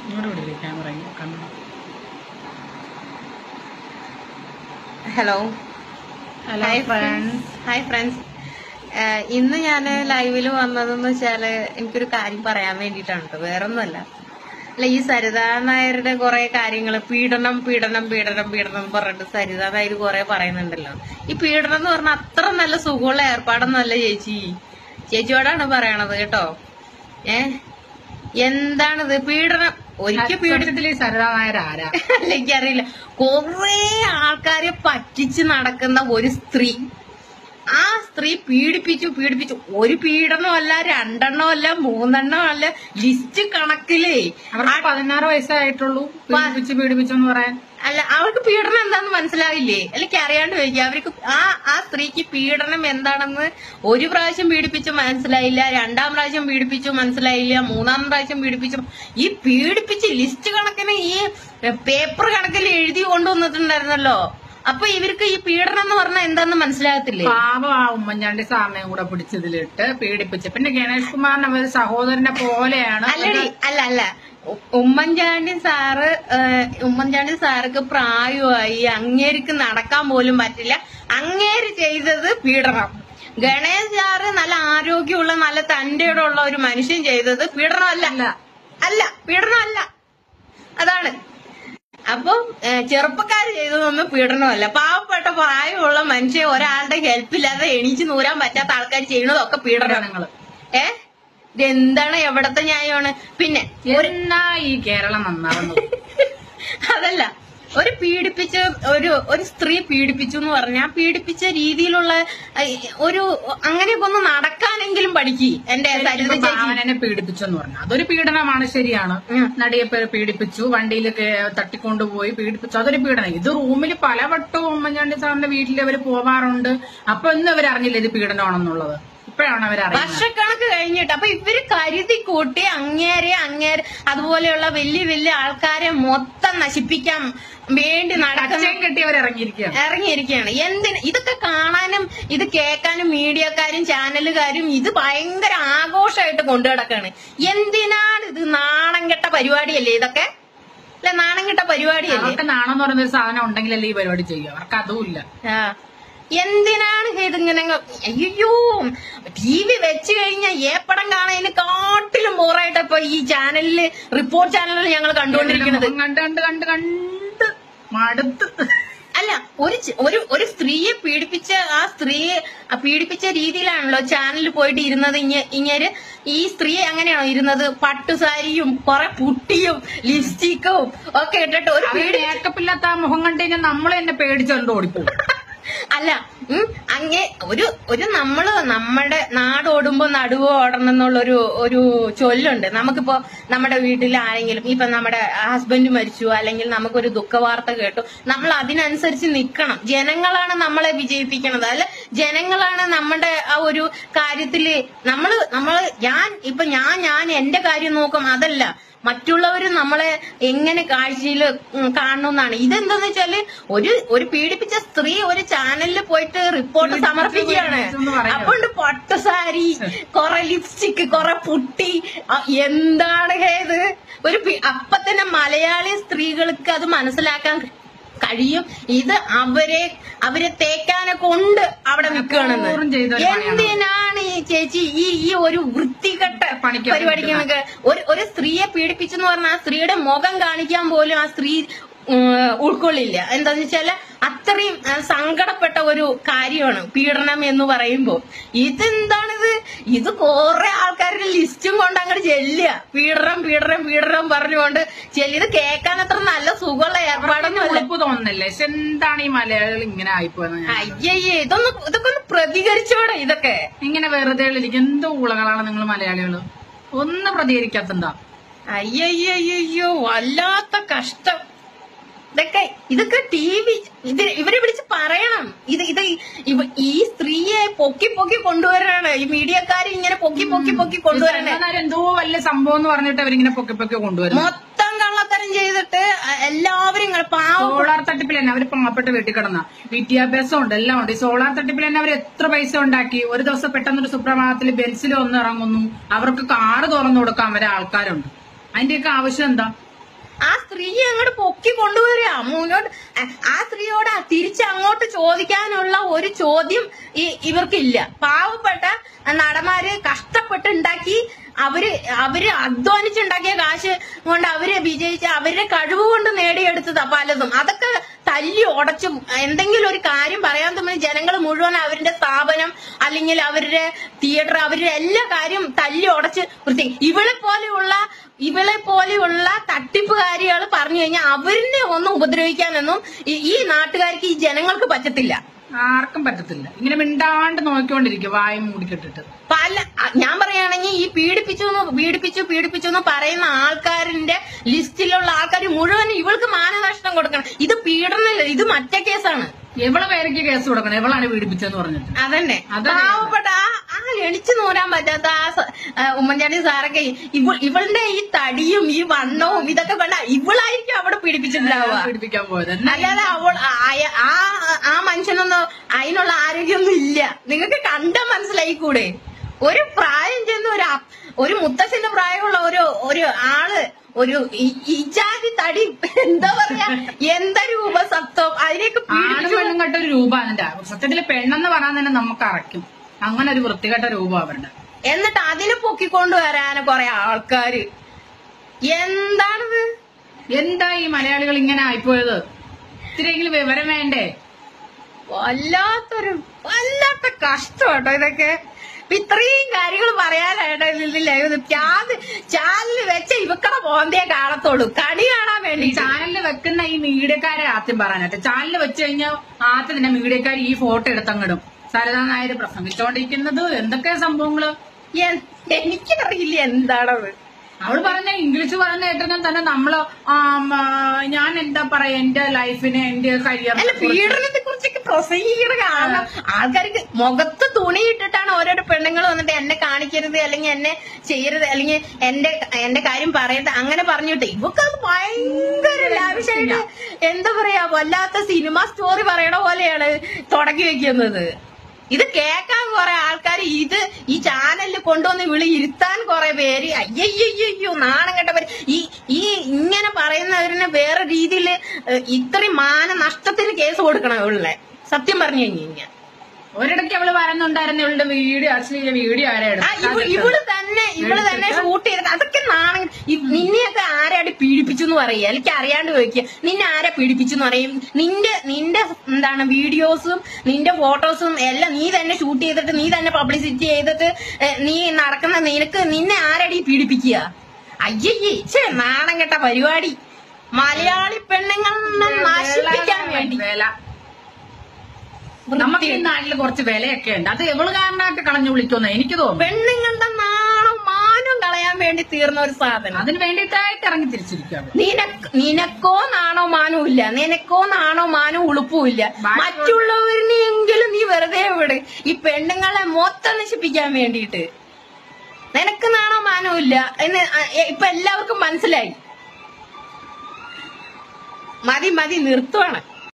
ഇങ്ങോട്ട് വിടില്ലേ ക്യാമറ കണ്ണു hello hello hi friends hi friends ഇന്ന് ഞാൻ ലൈവിൽ വന്നതെന്ന് വെച്ചാല് എനിക്കൊരു കാര്യം പറയാൻ വേണ്ടിയിട്ടാണ് കേട്ടോ വേറൊന്നുമല്ല അല്ല ഈ സരിതാ നായരുടെ കുറെ കാര്യങ്ങൾ പീഡനം പീഡനം പീഡനം പീഡനം എന്ന് പറഞ്ഞിട്ട് സരിതാ നായർ കുറെ പറയുന്നുണ്ടല്ലോ ഈ പീഡനം എന്ന് പറഞ്ഞാൽ അത്ര നല്ല സുഖമുള്ള ഏർപ്പാടൊന്നുമല്ല ചേച്ചി ചേച്ചിയോടാണ് പറയണത് കേട്ടോ ഏ എന്താണിത് പീഡനം ഒരിക്കൽ പീഡനം സത്യത്തിൽ ഈ സരിതാ നായർ ആരാ അല്ല എനിക്കറിയില്ല കൊറേ ആൾക്കാരെ പറ്റിച്ച് നടക്കുന്ന ഒരു സ്ത്രീ ആ സ്ത്രീ പീഡിപ്പിച്ചു പീഡിപ്പിച്ചു ഒരു പീഡനമല്ല രണ്ടെണ്ണമല്ല മൂന്നെണ്ണമല്ല ലിസ്റ്റ് കണക്കിലേ അവർക്ക് പതിനാറ് വയസ്സായിട്ടുള്ളൂ പീഡിപ്പിച്ച് പീഡിപ്പിച്ചെന്ന് പറയാൻ അല്ല അവർക്ക് പീഡനം എന്താന്ന് മനസ്സിലാവില്ലേ അല്ലെങ്കിൽ അറിയാണ്ട് ചോദിക്കുക അവർക്ക് ആ ആ സ്ത്രീക്ക് പീഡനം എന്താണെന്ന് ഒരു പ്രാവശ്യം പീഡിപ്പിച്ചു മനസ്സിലായില്ല രണ്ടാം പ്രാവശ്യം പീഡിപ്പിച്ചു മനസ്സിലായില്ല മൂന്നാം പ്രാവശ്യം പീഡിപ്പിച്ചു ഈ പീഡിപ്പിച്ച് ലിസ്റ്റ് കണക്കിന് ഈ പേപ്പർ കണക്കിൽ എഴുതി കൊണ്ടുവന്നിട്ടുണ്ടായിരുന്നല്ലോ അപ്പൊ ഇവർക്ക് ഈ പീഡനം എന്ന് പറഞ്ഞാൽ എന്താന്ന് മനസ്സിലാകത്തില്ലേ പാവം ആ ഉമ്മൻചാണ്ടി സാറിനെയും കൂടെ പിടിച്ചതിലിട്ട് പീഡിപ്പിച്ച് പിന്നെ ഗണേഷ് കുമാറിന് അവർ സഹോദരനെ പോലെയാണ് അല്ലടി അല്ല അല്ല ഉ- ഉമ്മൻചാണ്ടി സാറ് ഏഹ്, ഉമ്മൻചാണ്ടി സാർക്ക് പ്രായമായി അങ്ങേർക്ക് നടക്കാൻ പോലും പറ്റില്ല അങ്ങേര് ചെയ്തത് പീഡനം ഗണേശ് സാറ് നല്ല ആരോഗ്യമുള്ള നല്ല തന്റെ ഉള്ള ഒരു മനുഷ്യൻ ചെയ്തത് പീഡനമല്ല അല്ല. അല്ല പീഡനമല്ല അതാണ് അപ്പൊ ചെറുപ്പക്കാര് ചെയ്തതൊന്നും പീഡനമല്ല പാവപ്പെട്ട പ്രായമുള്ള മനുഷ്യൻ ഒരാളുടെ ഹെൽപ്പില്ലാതെ എണീച്ച് നൂരാൻ പറ്റാത്ത ആൾക്കാർ ചെയ്യുന്നതൊക്കെ പീഡനമാണ് പീഡനങ്ങള് ഏ ഇതെന്താണ് എവിടത്തെ ന്യായമാണ് പിന്നെ എന്നാ ഈ കേരളം നന്നാവുന്നത് അതല്ല ഒരു പീഡിപ്പിച്ച ഒരു ഒരു സ്ത്രീ പീഡിപ്പിച്ചു എന്ന് പറഞ്ഞാൽ പീഡിപ്പിച്ച രീതിയിലുള്ള ഏ, ഒരു അങ്ങനെയൊക്കെ ഒന്ന് നടക്കാനെങ്കിലും പഠിക്കി എന്റെ സരിത ഇപ്പൊ ചേച്ചി ഭാവനനെ പീഡിപ്പിച്ചെന്ന് പറഞ്ഞു അതൊരു പീഡനമാണ് ശരിയാണ് ഉം. നടിയെ പേ- പീഡിപ്പിച്ചു വണ്ടിയിൽ തട്ടിക്കൊണ്ടുപോയി പീഡിപ്പിച്ചു അതൊരു പീഡനം ഇത് റൂമിൽ പലവട്ടവും ഉമ്മൻചാണ്ടി സാറിന്റെ വീട്ടിൽ അവർ പോവാറുണ്ട് അപ്പൊ ഇന്ന് അവർ അറിഞ്ഞില്ല ഇത് പീഡനമാണെന്നുള്ളത് ഇപ്പോഴാണ് അവർ അറിയുന്നത് വർഷക്കണക്ക് കഴിഞ്ഞിട്ട് അപ്പൊ ഇവര് കരുതി കൂട്ടി അങ്ങേരെ അങ്ങേരെ അതുപോലെയുള്ള വലിയ വലിയ ആൾക്കാരെ മൊത്തം നശിപ്പിക്കാൻ വേണ്ടി നടക്കുന്ന കച്ചയും കെട്ടി അവർ ഇറങ്ങിയിരിക്കുകയാണ് ഇറങ്ങിയിരിക്കുകയാണ് എന്തിന് ഇതൊക്കെ കാണാനും ഇത് കേൾക്കാനും മീഡിയക്കാരും ചാനലുകാരും ഇത് ഭയങ്കര ആഘോഷമായിട്ട് കൊണ്ടു നടക്കാണ് എന്തിനാണ് ഇത് നാണം കെട്ട പരിപാടിയല്ലേ ഇതൊക്കെ അല്ല നാണം കെട്ട പരിപാടിയല്ലേ അവർക്ക് നാണം എന്ന് പറയുന്ന ഒരു സാധനം ഉണ്ടെങ്കിലല്ലേ ഈ പരിപാടി ചെയ്യും അവർക്ക് അതും ഇല്ല ആ എന്തിനാണ് ഇതിങ്ങനെ അങ്ങ് അയ്യോ ടി വി വെച്ച് കഴിഞ്ഞാൽ ഏപ്പടം കാണാൻ കാട്ടിലും ബോറായിട്ട് ഇപ്പൊ ഈ ചാനലില് റിപ്പോർട്ട് ചാനലിൽ ഞങ്ങൾ കണ്ടുകൊണ്ടിരിക്കുന്നത് കണ്ട് കണ്ട് കണ്ട് കണ്ട് മടുത്ത് അല്ല ഒരു ച- ഒരു ഒരു സ്ത്രീയെ പീഡിപ്പിച്ച ആ സ്ത്രീയെ ആ പീഡിപ്പിച്ച രീതിയിലാണല്ലോ ചാനലിൽ പോയിട്ട് ഇരുന്നത് ഇങ്ങ- ഇങ്ങേര് ഈ സ്ത്രീയെ അങ്ങനെയാണോ ഇരുന്നത് പട്ടുസാരിയും കുറെ പുട്ടിയും ലിപ്സ്റ്റിക്കും ഒക്കെ ഇട്ടിട്ട് ഒരു അവര് പീഡി മേക്കപ്പ് ഇല്ലാത്ത ആ മുഖം കണ്ടു കഴിഞ്ഞാൽ നമ്മൾ തന്നെ പേടിച്ചുകൊണ്ട് ഓടിപ്പോകും അല്ല ഉം, അങ്ങേ ഒരു ഒരു നമ്മള് നമ്മുടെ നാടോടുമ്പോ നടുവോ ഓടണം എന്നുള്ളൊരു ഒരു ചൊല്ലുണ്ട് നമുക്കിപ്പോ നമ്മുടെ വീട്ടിൽ ആരെങ്കിലും ഇപ്പൊ നമ്മുടെ ഹസ്ബൻഡ് മരിച്ചു അല്ലെങ്കിൽ നമുക്കൊരു ദുഃഖവാർത്ത കേട്ടു നമ്മൾ അതിനനുസരിച്ച് നിക്കണം ജനങ്ങളാണ് നമ്മളെ വിജയിപ്പിക്കണത് അല്ല ജനങ്ങളാണ് നമ്മുടെ ആ ഒരു കാര്യത്തില് നമ്മള് നമ്മള് ഞാൻ ഇപ്പൊ ഞാൻ ഞാൻ എന്റെ കാര്യം നോക്കും അതല്ല മറ്റുള്ളവർ നമ്മളെ എങ്ങനെ കാഴ്ചയിൽ കാണണമെന്നാണ് ഇതെന്താന്ന് വെച്ചാല് ഒരു ഒരു പീഡിപ്പിച്ച സ്ത്രീ ഒരു ചാനലിൽ പോയിട്ട് റിപ്പോർട്ട് പീഡിപ്പിച്ചു, സമർപ്പിക്കുകയാണ് പീഡിപ്പിച്ചു എന്ന് പറയുന്നത്. അപ്പോണ്ട് പട്ടുസാരി കൊറേ ലിപ്സ്റ്റിക് കൊറേ പുട്ടി ആ, എന്താണ് ഹേ ഇത് ഒരു പി- അപ്പൊ തന്നെ മലയാളി സ്ത്രീകൾക്ക് അത് മനസ്സിലാക്കാൻ കഴിയും ഇത് അവരെ അവരെ തേക്കാനെ കൊണ്ട് അവിടെ നിൽക്കുകയാണെന്ന് പൂർവ്വം ചെയ്ത ഒരു പണിയാണ്. എന്തിനാണ് ഈ ചേച്ചി ഈ ഈ ഒരു വൃത്തികെട്ട പണിക്ക് പരിപാടിക്ക് നിൽക്കുക? ഒരു ഒരു സ്ത്രീയെ പീഡിപ്പിച്ചെന്ന് പറഞ്ഞാൽ ആ സ്ത്രീയുടെ മുഖം കാണിക്കാൻ പോലും ആ സ്ത്രീ ഉം, ഉൾക്കൊള്ളില്ല എന്താന്ന് വെച്ചാല് അത്രയും ആ, സങ്കടപ്പെട്ട ഒരു കാര്യമാണ് പീഡനം എന്ന് പറയുമ്പോ ഇതെന്താണിത് ഇത് കുറെ ആൾക്കാരുടെ ലിസ്റ്റും കൊണ്ട് അങ്ങോട്ട് ചെല്ലുക പീഡനം പീഡനം പീഡനം പറഞ്ഞുകൊണ്ട് ചെല്ലി ഇത് കേൾക്കാൻ അത്ര നല്ല സുഖമുള്ള ഏർപ്പാടൊന്നും അല്ല ഉറപ്പ് തോന്നുന്നില്ലേ പക്ഷെ എന്താണ് ഈ മലയാളികൾ ഇങ്ങനെ ആയിപ്പോയെന്ന് ഞാൻ അയ്യയ്യേ ഇതൊന്ന് ഇതൊക്കെ ഒന്ന് പ്രതികരിച്ചോടെ ഇതൊക്കെ ഇങ്ങനെ വെറുതെ ഇരിക്കും എന്തോ ഊളകളാണ് നിങ്ങൾ മലയാളികൾ ഒന്ന് പ്രതികരിക്കാത്തെന്താ അയ്യയ്യോ വല്ലാത്ത കഷ്ടം ഇതൊക്കെ ഇതൊക്കെ ടി വി ഇത് ഇവരെ വിളിച്ച് പറയണം ഇത് ഇത് ഇവ- ഈ സ്ത്രീയെ പൊക്കി പൊക്കി കൊണ്ടുവരാണ് ഈ മീഡിയക്കാർ ഇങ്ങനെ പൊക്കി പൊക്കി പൊക്കി കൊണ്ടുവരണേ എന്നാൽ എന്തോ വലിയ സംഭവം എന്ന് പറഞ്ഞിട്ട് അവരിങ്ങനെ പൊക്കി പൊക്കി കൊണ്ടുവരും മൊത്തം കള്ളത്തരം ചെയ്തിട്ട് എല്ലാവരും ഇങ്ങനെ പാവം സോളാർ തട്ടിപ്പിൽ തന്നെ അവർ പാവപ്പെട്ട് വീട്ടിൽ കിടന്ന വിദ്യാഭ്യാസം ഉണ്ട് എല്ലാം ഉണ്ട് ഈ സോളാർ തട്ടിപ്പിൽ തന്നെ അവർ എത്ര പൈസ ഉണ്ടാക്കി ഒരു ദിവസം പെട്ടെന്ന് ഒരു സുപ്രഭാതത്തിൽ ബെൻസിൽ ഒന്ന് ഇറങ്ങുന്നു അവർക്ക് കാറ് തുറന്നു കൊടുക്കാൻ വരെ ആൾക്കാരുണ്ട് അതിന്റെയൊക്കെ ആവശ്യം എന്താ ആ സ്ത്രീയെ അങ്ങോട്ട് പൊക്കി കൊണ്ടുവരിക മുന്നോട്ട് ആ- ആ സ്ത്രീയോട് തിരിച്ച് അങ്ങോട്ട് ചോദിക്കാനുള്ള ഒരു ചോദ്യം ഈ ഇവർക്കില്ല പാവപ്പെട്ട നടന്മാര് കഷ്ടപ്പെട്ട് ഉണ്ടാക്കി അവര് അവര് അധ്വാനിച്ചുണ്ടാക്കിയ കാശ് കൊണ്ട് അവര് വിജയിച്ച് അവരുടെ കഴിവ് കൊണ്ട് നേടിയെടുത്തതാ പലതും അതൊക്കെ തല്ലി ഉടച്ചും എന്തെങ്കിലും ഒരു കാര്യം പറയാൻ തമ്മിൽ ജനങ്ങൾ മുഴുവൻ അവരുടെ സ്ഥാപനം അല്ലെങ്കിൽ അവരുടെ തിയേറ്റർ അവരുടെ എല്ലാ കാര്യം തല്ലി ഉടച്ച് വൃത്തി ഇവളെ പോലെയുള്ള ഇവളെ പോലെയുള്ള തട്ടിപ്പുകാരികൾ പറഞ്ഞു കഴിഞ്ഞാൽ അവരിനെ ഒന്നും ഉപദ്രവിക്കാനൊന്നും ഈ- ഈ നാട്ടുകാർക്ക് ഈ ജനങ്ങൾക്ക് പറ്റത്തില്ല ആർക്കും പറ്റത്തില്ല ഇങ്ങനെ മിണ്ടാണ്ട് നോക്കിക്കൊണ്ടിരിക്കും വായും മൂടിക്കെട്ടിട്ട് പല അ- ഞാൻ പറയുകയാണെങ്കിൽ ഈ പീഡിപ്പിച്ചു എന്ന് പീഡിപ്പിച്ചു പീഡിപ്പിച്ചു എന്ന് പറയുന്ന ആൾക്കാരിന്റെ ലിസ്റ്റിലുള്ള ആൾക്കാർ മുഴുവൻ ഇവൾക്ക് മാനനഷ്ടം കൊടുക്കണം ഇത് പീഡനമില്ല ഇത് മറ്റേ കേസാണ് എവളെ പേരയ്ക്ക് കേസ് കൊടുക്കണം എവളാണ് പീഡിപ്പിച്ചെന്ന് പറഞ്ഞിട്ട് അതന്നെ അതന്നെ. പാവപ്പെട്ട ആ ആ എളിച്ചു നൂരാൻ പറ്റാത്ത ആ സ- ആ ഉമ്മൻചാണ്ടി സാറൊക്കെ ഇവ ഇവളുടെ ഈ തടിയും ഈ വണ്ണവും ഇതൊക്കെ കണ്ട ഇവളായിരിക്കും അവിടെ പീഡിപ്പിച്ചിട്ടുണ്ടാവുക പീഡിപ്പിക്കാൻ പോയത് എന്നാ അല്ലാതെ അവൾ ആ- അയ- ആ ആ മനുഷ്യനൊന്നും അതിനുള്ള ആരോഗ്യമൊന്നും ഇല്ല നിങ്ങൾക്ക് കണ്ട മനസ്സിലായി കൂടെ ഒരു പ്രായം ചെന്ന് ഒരു അ- ഒരു മുത്തശ്ശന്റെ പ്രായമുള്ള ഒരു ഒരു ആള് ഒരു ഈ- ഈ ജാതി തടി എന്താ പറയാ എന്താ രൂപസത്വം അതിനെയൊക്കെ ആണ് പീഡിപ്പിച്ചു പെണ്ണും കെട്ട ഒരു രൂപമാണ് എന്റെ സത്യത്തില് പെണ്ണെന്ന് പറയാൻ തന്നെ നമുക്ക് അറയ്ക്കും അങ്ങനെ ഒരു വൃത്തികെട്ട രൂപം അവരുടെ എന്നിട്ട് അതിനെ പൊക്കിക്കൊണ്ടുവരാന് കൊറേ ആൾക്കാര് എന്താണിത് എന്താ ഈ മലയാളികൾ ഇങ്ങനെ ആയിപ്പോയത് ഇത്തിരിയെങ്കിലും വിവരം വേണ്ടേ വല്ലാത്തൊരു വല്ലാത്ത കഷ്ടം കേട്ടോ ഇതൊക്കെ ഇപ്പൊ ഇത്രയും കാര്യങ്ങൾ പറയാനായിട്ട് ഇതില്ലേ ചാനല് വെച്ച ഇവക്കടെ പോന്തേ കാണത്തുള്ളൂ കണി കാണാൻ ഈ വേണ്ടി ചാനലിൽ വെക്കുന്ന ഈ മീഡിയക്കാരെ ആദ്യം പറയാനായിട്ട് ചാനലിൽ വെച്ച് കഴിഞ്ഞാൽ ആദ്യം തന്നെ മീഡിയക്കാർ ഈ ഫോട്ടോ എടുത്തങ്ങിടും സരിതാ നായർ പ്രസംഗിച്ചോണ്ടിരിക്കുന്നത് എന്തൊക്കെ സംഭവങ്ങള് എൻ- എനിക്കറിയില്ല എന്താണത് അവള് പറഞ്ഞ ഇംഗ്ലീഷ് പറയുന്ന കേട്ടിരുന്നാൽ തന്നെ നമ്മള് ആം, ആ, ഞാൻ എന്താ പറയാ എന്റെ ലൈഫിനെ എന്റെ കരിയർ അല്ല പീഡനത്തെ കുറിച്ചൊക്കെ പ്രസംഗിക്കണ കാരണം ആൾക്കാർക്ക് മുഖത്ത് തുണി ഇട്ടിട്ടാണ് ഓരോരോ പെണ്ണുങ്ങൾ വന്നിട്ട് എന്നെ കാണിക്കരുത് അല്ലെങ്കിൽ എന്നെ ചെയ്യരുത് അല്ലെങ്കിൽ എന്റെ എന്റെ കാര്യം പറയരുത് അങ്ങനെ പറഞ്ഞിട്ട് ഇവക്ക് അത് ഭയങ്കര ലാവിഷായിട്ട് എന്താ പറയാ വല്ലാത്ത സിനിമ സ്റ്റോറി പറയണ പോലെയാണ് തുടങ്ങി വെക്കുന്നത് ഇത് കേൾക്കാൻ കുറെ ആൾക്കാർ ഇത് ഈ ചാനലിൽ കൊണ്ടുവന്ന് വിളി ഇരുത്താൻ കുറെ പേര് അയ്യയ്യോ നാണം കെട്ടവര് ഈ ഈ ഇങ്ങനെ പറയുന്നവരിന് വേറെ രീതിയിൽ ഇത്രയും മാന നഷ്ടത്തിന് കേസ് കൊടുക്കണം ഇവളെ സത്യം പറഞ്ഞു കഴിഞ്ഞു കഴിഞ്ഞാൽ ഒരിടയ്ക്ക് അവള് പറയുന്നുണ്ടായിരുന്നു ഇവളുടെ വീഡിയോ അശ്ലീല വീഡിയോ ആരാ ആ, ഇവ- ഇവള് തന്നെ ഇവള് തന്നെ ഷൂട്ട് ചെയ്തിട്ട് അതൊക്കെ നാണം ഇ- നിന്നെയൊക്കെ ആരാടി പീഡിപ്പിച്ചു എന്ന് പറയുക അല്ലെങ്കിൽ അറിയാണ്ട് ചോദിക്കുക നിന്നെ ആരാ പീഡിപ്പിച്ചു എന്ന് പറയും നിന്റെ നിന്റെ എന്താണ് വീഡിയോസും നിന്റെ ഫോട്ടോസും എല്ലാം നീ തന്നെ ഷൂട്ട് ചെയ്തിട്ട് നീ തന്നെ പബ്ലിസിറ്റി ചെയ്തിട്ട് ഏ, നീ നടക്കുന്ന നിനക്ക് നിന്നെ ആരടി പീഡിപ്പിക്കുക അയ്യയ്യേ ഛേ നാണം കെട്ട പരിപാടി മലയാളി പെണ്ണുങ്ങളെ നശിപ്പിക്കാൻ വേണ്ടി വില നമുക്ക് ഈ നാട്ടില് കുറച്ച് വിലയൊക്കെ ഉണ്ട് അത് എവള് കാരണമായിട്ട് കളഞ്ഞു വിളിക്കുമെന്ന് എനിക്ക് തോന്നുന്നു പെണ്ണുങ്ങളുടെ നാണം മാനം കളയാൻ വേണ്ടി തീർന്ന ഒരു സാധനം അതിന് വേണ്ടിയിട്ടായിട്ട് ഇറങ്ങി തിരിച്ചിരിക്കുക അവള് നിനക്ക് നിനക്കോ നാണോ മാനോ ഇല്ല നിനക്കോ നാണോ മാനോ ഉളുപ്പും ഇല്ല മറ്റുള്ളവരിനെങ്കിലും നീ വെറുതെ വിട് ഈ പെണ്ണുങ്ങളെ മൊത്തം നശിപ്പിക്കാൻ വേണ്ടിയിട്ട് നിനക്ക് നാണോ മാനോ ഇല്ല എന്ന് അ- എ- ഇപ്പൊ എല്ലാവർക്കും മനസ്സിലായി മതി മതി നിർത്തുവാണ്